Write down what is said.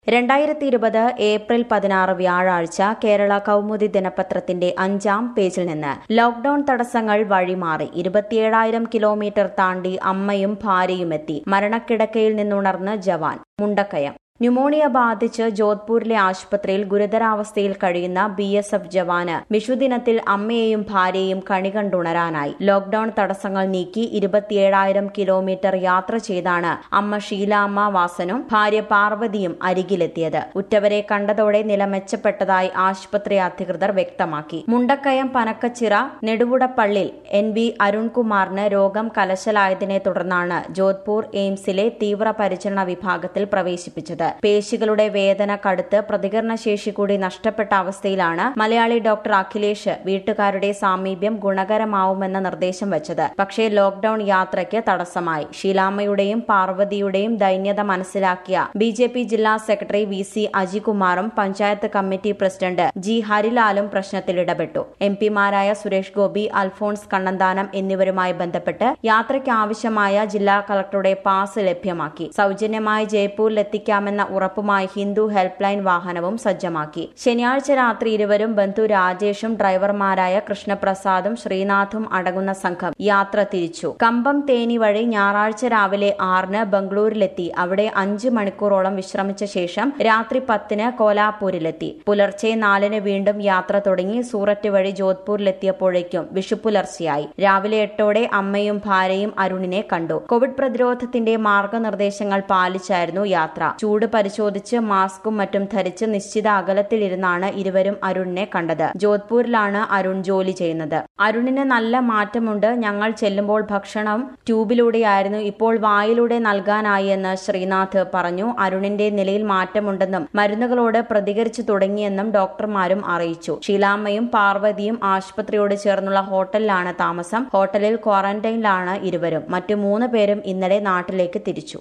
രണ്ടായിരത്തി ഇരുപത് ഏപ്രിൽ പതിനാറ് വ്യാഴാഴ്ച കേരള കൗമുദി ദിനപത്രത്തിന്റെ അഞ്ചാം പേജിൽ നിന്ന് ലോക്ഡൌൺ തടസ്സങ്ങൾ വഴിമാറി ഇരുപത്തിയേഴായിരം കിലോമീറ്റർ താണ്ടി അമ്മയും ഭാര്യയും എത്തി മരണക്കിടക്കയിൽ നിന്നുണർന്ന് ജവാൻ മുണ്ടക്കയം ന്യൂമോണിയ ബാധിച്ച് ജോധ്പൂരിലെ ആശുപത്രിയിൽ ഗുരുതരാവസ്ഥയിൽ കഴിയുന്ന ബി എസ് എഫ് ജവാന് വിഷുദിനത്തിൽ അമ്മയെയും ഭാര്യയെയും കണി കണ്ടുണരാനായി ലോക്ഡൌൺ തടസ്സങ്ങൾ നീക്കി ഇരുപത്തിയേഴായിരം കിലോമീറ്റർ യാത്ര ചെയ്താണ് അമ്മ ഷീലാമ്മ വാസനും ഭാര്യ പാർവതിയും അരികിലെത്തിയത് ഉറ്റവരെ കണ്ടതോടെ നില മെച്ചപ്പെട്ടതായി ആശുപത്രി അധികൃതർ വ്യക്തമാക്കി മുണ്ടക്കയം പനക്കച്ചിറ നെടുവുടപ്പള്ളിൽ എൻ വി അരുൺകുമാറിന് രോഗം കലശലായതിനെ തുടർന്നാണ് ജോധ്പൂർ എയിംസിലെ തീവ്രപരിചരണ വിഭാഗത്തിൽ പ്രവേശിപ്പിച്ചത് പേശികളുടെ വേദന കടുത്ത് പ്രതികരണശേഷി കൂടി നഷ്ടപ്പെട്ട അവസ്ഥയിലാണ് മലയാളി ഡോക്ടർ അഖിലേഷ് വീട്ടുകാരുടെ സാമീപ്യം ഗുണകരമാവുമെന്ന നിർദ്ദേശം വച്ചത് പക്ഷേ ലോക്ഡൌൺ യാത്രയ്ക്ക് തടസ്സമായി ഷീലാമ്മയുടെയും പാർവതിയുടെയും ദൈന്യത മനസ്സിലാക്കിയ ബി ജെ പി ജില്ലാ സെക്രട്ടറി വി സി അജികുമാറും പഞ്ചായത്ത് കമ്മിറ്റി പ്രസിഡന്റ് ജി ഹരിലാലും പ്രശ്നത്തിൽ ഇടപെട്ടു എം പിമാരായ സുരേഷ് ഗോപി അൽഫോൺസ് കണ്ണന്താനം എന്നിവരുമായി ബന്ധപ്പെട്ട് യാത്രയ്ക്ക് ആവശ്യമായ ജില്ലാ കളക്ടറുടെ പാസ് ലഭ്യമാക്കി സൌജന്യമായി ജയ്പൂരിലെത്തിക്കാമെന്ന ഉറപ്പുമായി ഹിന്ദു ഹെൽപ്പ് ലൈൻ വാഹനവും സജ്ജമാക്കി ശനിയാഴ്ച രാത്രി ഇരുവരും ബന്ധു രാജേഷും ഡ്രൈവർമാരായ കൃഷ്ണപ്രസാദും ശ്രീനാഥും അടങ്ങുന്ന സംഘം യാത്ര തിരിച്ചു കമ്പം തേനി വഴി ഞായറാഴ്ച രാവിലെ ആറിന് ബംഗളൂരിലെത്തി അവിടെ അഞ്ച് മണിക്കൂറോളം വിശ്രമിച്ച ശേഷം രാത്രി പത്തിന് കോലാപൂരിലെത്തി പുലർച്ചെ നാലിന് വീണ്ടും യാത്ര തുടങ്ങി സൂററ്റ് വഴി ജോധ്പൂരിലെത്തിയപ്പോഴേക്കും വിഷുപുലർച്ചയായി രാവിലെ എട്ടോടെ അമ്മയും ഭാര്യയും അരുണിനെ കണ്ടു കോവിഡ് പ്രതിരോധത്തിന്റെ മാർഗനിർദ്ദേശങ്ങൾ പാലിച്ചായിരുന്നു യാത്ര ചൂട് പരിശോധിച്ച് മാസ്കും മറ്റും ധരിച്ച് നിശ്ചിത അകലത്തിലിരുന്നാണ് ഇരുവരും അരുണിനെ കണ്ടത് ജോധ്പൂരിലാണ് അരുൺ ജോലി ചെയ്യുന്നത് അരുണിന് നല്ല മാറ്റമുണ്ട് ഞങ്ങൾ ചെല്ലുമ്പോൾ ഭക്ഷണം ട്യൂബിലൂടെയായിരുന്നു ഇപ്പോൾ വായിലൂടെ നൽകാനായി എന്ന് ശ്രീനാഥ് പറഞ്ഞു അരുണിന്റെ നിലയിൽ മാറ്റമുണ്ടെന്നും മരുന്നുകളോട് പ്രതികരിച്ചു തുടങ്ങിയെന്നും ഡോക്ടർമാരും അറിയിച്ചു ഷീലാമ്മയും പാർവതിയും ആശുപത്രിയോട് ചേർന്നുള്ള ഹോട്ടലിലാണ് താമസം ഹോട്ടലിൽ ക്വാറന്റൈനിലാണ് ഇരുവരും മറ്റു മൂന്ന് പേരും ഇന്നലെ നാട്ടിലേക്ക് തിരിച്ചു